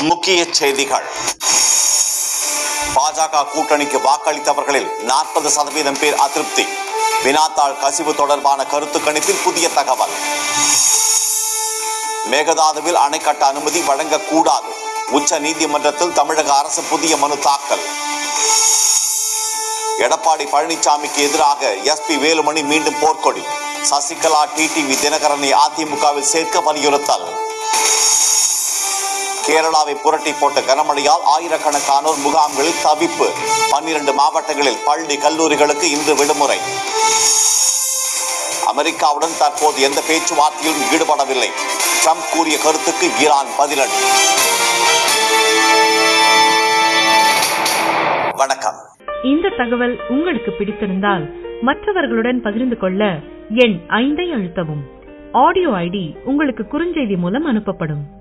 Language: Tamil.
முக்கிய செய்திகள் பாஜக கூட்டணிக்கு வாக்களித்தவர்களில் நாற்பது சதவீதம் பேர் அதிருப்தி வினாத்தாள் கசிவு தொடர்பான கருத்து கணிப்பில் புதிய தகவல் மேகதாதுவில் அணை கட்ட அனுமதி வழங்கக்கூடாது உச்ச நீதிமன்றத்தில் தமிழக அரசு புதிய மனு தாக்கல் எடப்பாடி பழனிசாமிக்கு எதிராக எஸ்பி வேலுமணி மீண்டும் போர்க்கொடி சசிகலா டிடிவி தினகரனை அதிமுகவில் சேர்க்க வலியுறுத்தல் கேரளாவை புரட்டி போட்ட கனமழையால் ஆயிரக்கணக்கானோர் முகாம்களில் தவிப்பு பன்னிரண்டு மாவட்டங்களில் பள்ளி கல்லூரிகளுக்கு இன்று விடுமுறை அமெரிக்காவுடன் தற்போது எந்த பேச்சுவார்த்தையிலும் ஈடுபடவில்லை ட்ரம்ப் கூறிய கருத்துக்கு ஈரான் பதிலடி வணக்கம் இந்த தகவல் உங்களுக்கு பிடித்திருந்தால் மற்றவர்களுடன் பகிர்ந்து கொள்ள எண் ஐந்தை அழுத்தவும் ஆடியோ ஐடி உங்களுக்கு குறுஞ்செய்தி மூலம் அனுப்பப்படும்